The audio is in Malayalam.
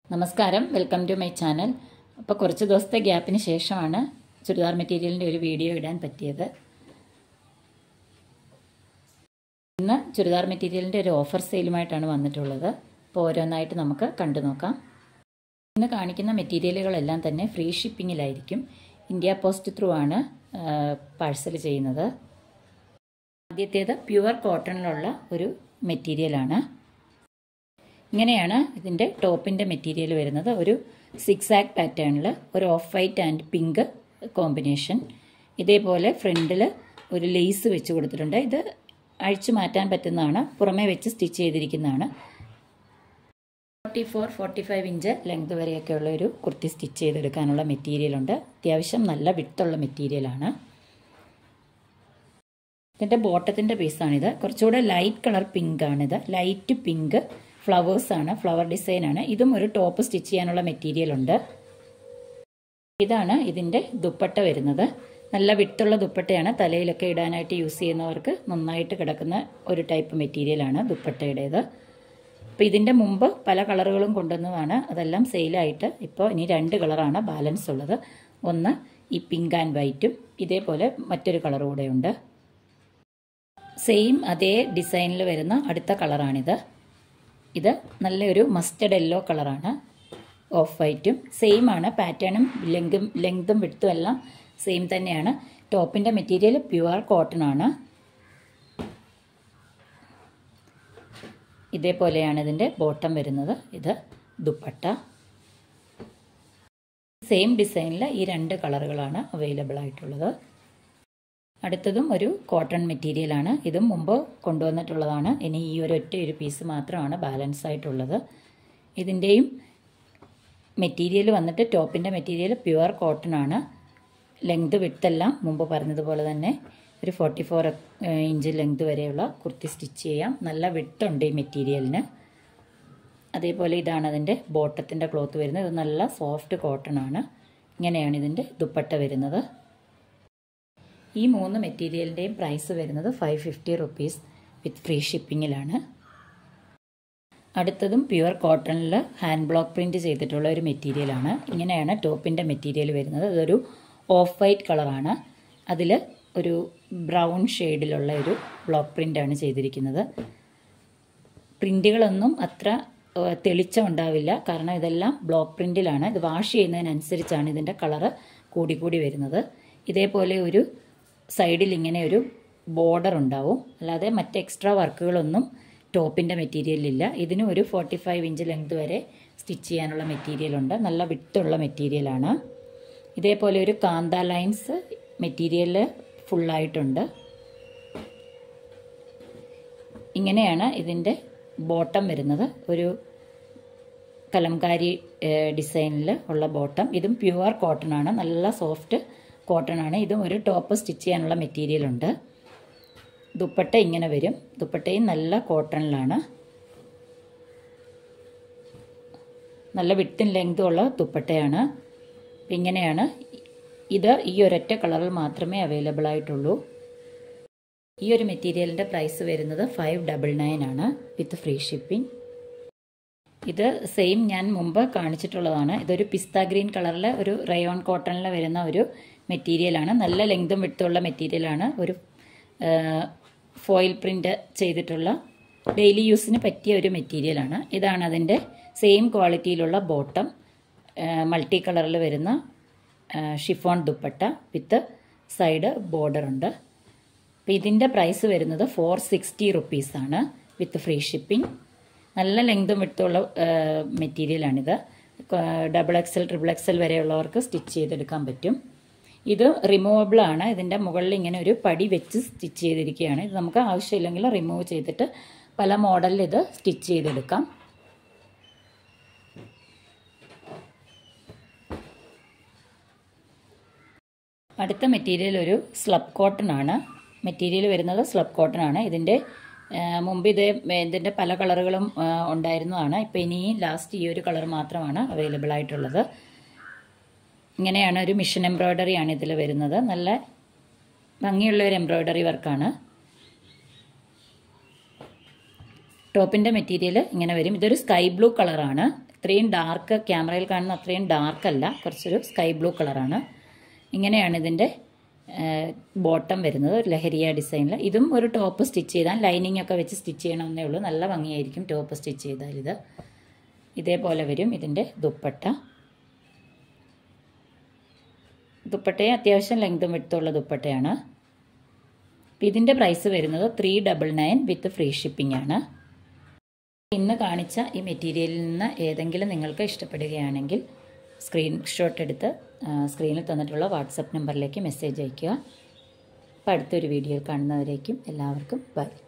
നമസ്കാരം വെൽക്കം ടു മൈ ചാനൽ അപ്പോൾ കുറച്ച് ദിവസത്തെ ഗ്യാപ്പിന് ശേഷമാണ് ചുരിദാർ മെറ്റീരിയലിൻ്റെ ഒരു വീഡിയോ ഇടാൻ പറ്റിയത് ഇന്ന് ചുരിദാർ മെറ്റീരിയലിൻ്റെ ഒരു ഓഫർ സെയിലുമായിട്ടാണ് വന്നിട്ടുള്ളത് അപ്പോൾ ഓരോന്നായിട്ട് നമുക്ക് കണ്ടു നോക്കാം ഇന്ന് കാണിക്കുന്ന മെറ്റീരിയലുകളെല്ലാം തന്നെ ഫ്രീ ഷിപ്പിങ്ങിലായിരിക്കും ഇന്ത്യ പോസ്റ്റ് ത്രൂ ആണ് പാഴ്സൽ ചെയ്യുന്നത് ആദ്യത്തേത് പ്യുവർ കോട്ടണിലുള്ള ഒരു മെറ്റീരിയലാണ് ഇങ്ങനെയാണ് ഇതിൻ്റെ ടോപ്പിൻ്റെ മെറ്റീരിയൽ വരുന്നത് ഒരു സിക്സ് ആക്ക് പാറ്റേണിൽ ഒരു off white and pink combination ഇതേപോലെ ഫ്രണ്ടിൽ ഒരു ലേസ് വെച്ച് കൊടുത്തിട്ടുണ്ട് ഇത് അഴിച്ചു മാറ്റാൻ പറ്റുന്നതാണ് പുറമേ വെച്ച് സ്റ്റിച്ച് ചെയ്തിരിക്കുന്നതാണ് forty four forty five inch length വരെയൊക്കെയുള്ള ഒരു കുർത്തി സ്റ്റിച്ച് ചെയ്തെടുക്കാനുള്ള മെറ്റീരിയലുണ്ട് അത്യാവശ്യം നല്ല വിട്ടുള്ള മെറ്റീരിയലാണ് ഇതിൻ്റെ ബോട്ടത്തിൻ്റെ പീസാണിത് കുറച്ചുകൂടെ ലൈറ്റ് കളർ പിങ്ക് ആണിത് ലൈറ്റ് പിങ്ക് ഫ്ലവേഴ്സ് ആണ് ഫ്ലവർ ഡിസൈൻ ആണ് ഇതും ഒരു ടോപ്പ് സ്റ്റിച്ച് ചെയ്യാനുള്ള മെറ്റീരിയൽ ഉണ്ട് ഇതാണ് ഇതിൻ്റെ ദുപ്പട്ട വരുന്നത് നല്ല വിട്ടുള്ള ദുപ്പട്ടയാണ് തലയിലൊക്കെ ഇടാനായിട്ട് യൂസ് ചെയ്യുന്നവർക്ക് നന്നായിട്ട് കിടക്കുന്ന ഒരു ടൈപ്പ് മെറ്റീരിയലാണ് ദുപ്പട്ടയുടേത് അപ്പോൾ ഇതിൻ്റെ മുമ്പ് പല കളറുകളും കൊണ്ടുവന്നതാണ് അതെല്ലാം സെയിലായിട്ട് ഇപ്പോൾ ഇനി രണ്ട് കളറാണ് ബാലൻസ് ഉള്ളത് ഒന്ന് ഈ പിങ്ക് ആൻഡ് വൈറ്റും ഇതേപോലെ മറ്റൊരു കളർ കൂടെ ഉണ്ട് സെയിം അതേ ഡിസൈനിൽ വരുന്ന അടുത്ത കളറാണിത് ഇത് നല്ലൊരു മസ്റ്റർഡ് യെല്ലോ കളറാണ് ഓഫ് വൈറ്റും സെയിം ആണ് പാറ്റേണും ലെങ്തും ലെങ്തും വിടുത്തും എല്ലാം സെയിം തന്നെയാണ് ടോപ്പിൻ്റെ മെറ്റീരിയൽ പ്യുവർ കോട്ടൺ ആണ് ഇതേപോലെയാണ് ഇതിൻ്റെ ബോട്ടം വരുന്നത് ഇത് ദുപ്പട്ട സെയിം ഡിസൈനിൽ ഈ രണ്ട് കളറുകളാണ് അവൈലബിൾ ആയിട്ടുള്ളത് അടുത്തതും ഒരു കോട്ടൺ മെറ്റീരിയലാണ് ഇതും മുമ്പ് കൊണ്ടുവന്നിട്ടുള്ളതാണ് ഇനി ഈ ഒരു ഒറ്റ ഒരു പീസ് മാത്രമാണ് ബാലൻസ് ആയിട്ടുള്ളത് ഇതിൻ്റെയും മെറ്റീരിയൽ വന്നിട്ട് ടോപ്പിൻ്റെ മെറ്റീരിയൽ പ്യുവർ കോട്ടൺ ആണ് ലെങ്ത് വിട്ടെല്ലാം മുമ്പ് പറഞ്ഞതുപോലെ തന്നെ ഒരു ഫോർട്ടി ഫോർ ഇഞ്ച് ലെങ്ത് വരെയുള്ള കുർത്തി സ്റ്റിച്ച് ചെയ്യാം നല്ല വിട്ടുണ്ട് ഈ മെറ്റീരിയലിന് അതേപോലെ ഇതാണ് അതിൻ്റെ ബോട്ടത്തിൻ്റെ ക്ലോത്ത് വരുന്നത് ഇത് നല്ല സോഫ്റ്റ് കോട്ടൺ ആണ് ഇങ്ങനെയാണ് ഇതിൻ്റെ ദുപ്പട്ട വരുന്നത് ഈ മൂന്ന് മെറ്റീരിയലിൻ്റെയും പ്രൈസ് വരുന്നത് five fifty rupees with free ഷിപ്പിങ്ങിലാണ് അടുത്തതും പ്യുവർ കോട്ടണിൽ ഹാൻഡ് ബ്ലോക്ക് പ്രിൻറ്റ് ചെയ്തിട്ടുള്ള ഒരു മെറ്റീരിയലാണ് ഇങ്ങനെയാണ് ടോപ്പിൻ്റെ മെറ്റീരിയൽ വരുന്നത് ഇതൊരു ഓഫ് വൈറ്റ് കളറാണ് അതിൽ ഒരു ബ്രൗൺ ഷെയ്ഡിലുള്ള ഒരു ബ്ലോക്ക് പ്രിൻ്റാണ് ചെയ്തിരിക്കുന്നത് പ്രിൻറ്റുകളൊന്നും അത്ര തെളിച്ചം ഉണ്ടാവില്ല കാരണം ഇതെല്ലാം ബ്ലോക്ക് പ്രിൻറ്റിലാണ് ഇത് വാഷ് ചെയ്യുന്നതിനനുസരിച്ചാണ് ഇതിൻ്റെ കളറ് കൂടിക്കൂടി വരുന്നത് ഇതേപോലെ ഒരു സൈഡിൽ ഇങ്ങനെ ഒരു ബോർഡർ ഉണ്ടാവും അല്ലാതെ മറ്റ് എക്സ്ട്രാ വർക്കുകളൊന്നും ടോപ്പിൻ്റെ മെറ്റീരിയലില്ല ഇതിന് ഒരു ഫോർട്ടി ഫൈവ് ഇഞ്ച് ലെങ്ത് വരെ സ്റ്റിച്ച് ചെയ്യാനുള്ള മെറ്റീരിയലുണ്ട് നല്ല വിട്ടുള്ള മെറ്റീരിയലാണ് ഇതേപോലെ ഒരു കാന്ത ലൈൻസ് മെറ്റീരിയൽ ഫുള്ളായിട്ടുണ്ട് ഇങ്ങനെയാണ് ഇതിൻ്റെ ബോട്ടം വരുന്നത് ഒരു കലംകാരി ഡിസൈനിൽ ഉള്ള ബോട്ടം ഇതും പ്യുവർ കോട്ടൺ ആണ് നല്ല സോഫ്റ്റ് കോട്ടൺ ആണ് ഇതും ഒരു ടോപ്പ് സ്റ്റിച്ച് ചെയ്യാനുള്ള മെറ്റീരിയൽ ഉണ്ട് ദുപ്പട്ട ഇങ്ങനെ വരും ദുപ്പട്ടയും നല്ല കോട്ടണിലാണ് നല്ല വിട്ടും ലെങ്തും ഉള്ള ദുപ്പട്ടയാണ് ഇങ്ങനെയാണ് ഇത് ഈ ഒരൊറ്റ കളറിൽ മാത്രമേ അവൈലബിൾ ആയിട്ടുള്ളൂ ഈ ഒരു മെറ്റീരിയലിൻ്റെ പ്രൈസ് വരുന്നത് ഫൈവ് ഡബിൾ നയൻ ആണ് വിത്ത് ഫ്രീ ഷിപ്പിംഗ് ഇത് സെയിം ഞാൻ മുമ്പ് കാണിച്ചിട്ടുള്ളതാണ് ഇതൊരു പിസ്ത ഗ്രീൻ കളറിൽ ഒരു റയോൺ കോട്ടണിൽ വരുന്ന ഒരു മെറ്റീരിയലാണ് നല്ല ലെങ്തും വിട്ടുള്ള മെറ്റീരിയലാണ് ഒരു ഫോയിൽ പ്രിൻ്റ് ചെയ്തിട്ടുള്ള ഡെയിലി യൂസിന് പറ്റിയ ഒരു മെറ്റീരിയലാണ് ഇതാണ് അതിൻ്റെ സെയിം ക്വാളിറ്റിയിലുള്ള ബോട്ടം മൾട്ടി കളറിൽ വരുന്ന chiffon dupatta with side border ഉണ്ട് അപ്പോൾ ഇതിൻ്റെ പ്രൈസ് വരുന്നത് ഫോർ സിക്സ്റ്റി റുപ്പീസാണ് വിത്ത് ഫ്രീ ഷിപ്പിംഗ് നല്ല ലെങ്തും വിട്ടുള്ള മെറ്റീരിയലാണിത് ഡബിൾ എക്സൽ ട്രിപ്പിൾ എക്സൽ വരെയുള്ളവർക്ക് സ്റ്റിച്ച് ചെയ്തെടുക്കാൻ പറ്റും ഇത് റിമൂവബിൾ ആണ് ഇതിൻ്റെ മുകളിൽ ഇങ്ങനെ ഒരു പടി വെച്ച് സ്റ്റിച്ച് ചെയ്തിരിക്കുകയാണ് ഇത് നമുക്ക് ആവശ്യമില്ലെങ്കിൽ റിമൂവ് ചെയ്തിട്ട് പല മോഡലിൽ ഇത് സ്റ്റിച്ച് ചെയ്തെടുക്കാം അടുത്ത മെറ്റീരിയൽ ഒരു സ്ലബ് കോട്ടൺ ആണ് മെറ്റീരിയൽ വരുന്നത് സ്ലബ് കോട്ടൺ ആണ് ഇതിൻ്റെ മുമ്പ് ഇത് ഇതിൻ്റെ പല കളറുകളും ഉണ്ടായിരുന്നതാണ് ഇപ്പോൾ ഇനി ലാസ്റ്റ് ഈ ഒരു കളർ മാത്രമാണ് അവൈലബിൾ ആയിട്ടുള്ളത് ഇങ്ങനെയാണ് ഒരു മിഷൻ എംബ്രോയ്ഡറി ആണ് ഇതിൽ വരുന്നത് നല്ല ഭംഗിയുള്ള ഒരു എംബ്രോയ്ഡറി വർക്കാണ് ടോപ്പിൻ്റെ മെറ്റീരിയൽ ഇങ്ങനെ വരും ഇതൊരു സ്കൈ ബ്ലൂ കളറാണ് ഇത്രയും ഡാർക്ക് ക്യാമറയിൽ കാണുന്ന അത്രയും ഡാർക്ക് അല്ല കുറച്ചൊരു സ്കൈ ബ്ലൂ കളറാണ് ഇങ്ങനെയാണ് ഇതിൻ്റെ ബോട്ടം വരുന്നത് ഒരു ലഹരിയ ഡിസൈനിൽ ഇതും ഒരു ടോപ്പ് സ്റ്റിച്ച് ചെയ്താൽ ലൈനിങ് ഒക്കെ വെച്ച് സ്റ്റിച്ച് ചെയ്യണമെന്നേ ഉള്ളൂ നല്ല ഭംഗിയായിരിക്കും ടോപ്പ് സ്റ്റിച്ച് ചെയ്താൽ ഇത് ഇതേപോലെ വരും ഇതിൻ്റെ ദുപ്പട്ട ദുപ്പട്ടയും അത്യാവശ്യം ലെങ്തും വിട്ടുള്ള ദുപ്പട്ടയാണ് ഇതിൻ്റെ പ്രൈസ് വരുന്നത് three double nine with free shipping ആണ് ഇന്ന് കാണിച്ച ഈ മെറ്റീരിയലിൽ നിന്ന് ഏതെങ്കിലും നിങ്ങൾക്ക് ഇഷ്ടപ്പെടുകയാണെങ്കിൽ സ്ക്രീൻഷോട്ട് എടുത്ത് സ്ക്രീനിൽ തന്നിട്ടുള്ള വാട്സപ്പ് നമ്പറിലേക്ക് മെസ്സേജ് അയയ്ക്കുക അപ്പോൾ അടുത്തൊരു വീഡിയോയിൽ കാണുന്നവരേക്കും എല്ലാവർക്കും ബൈ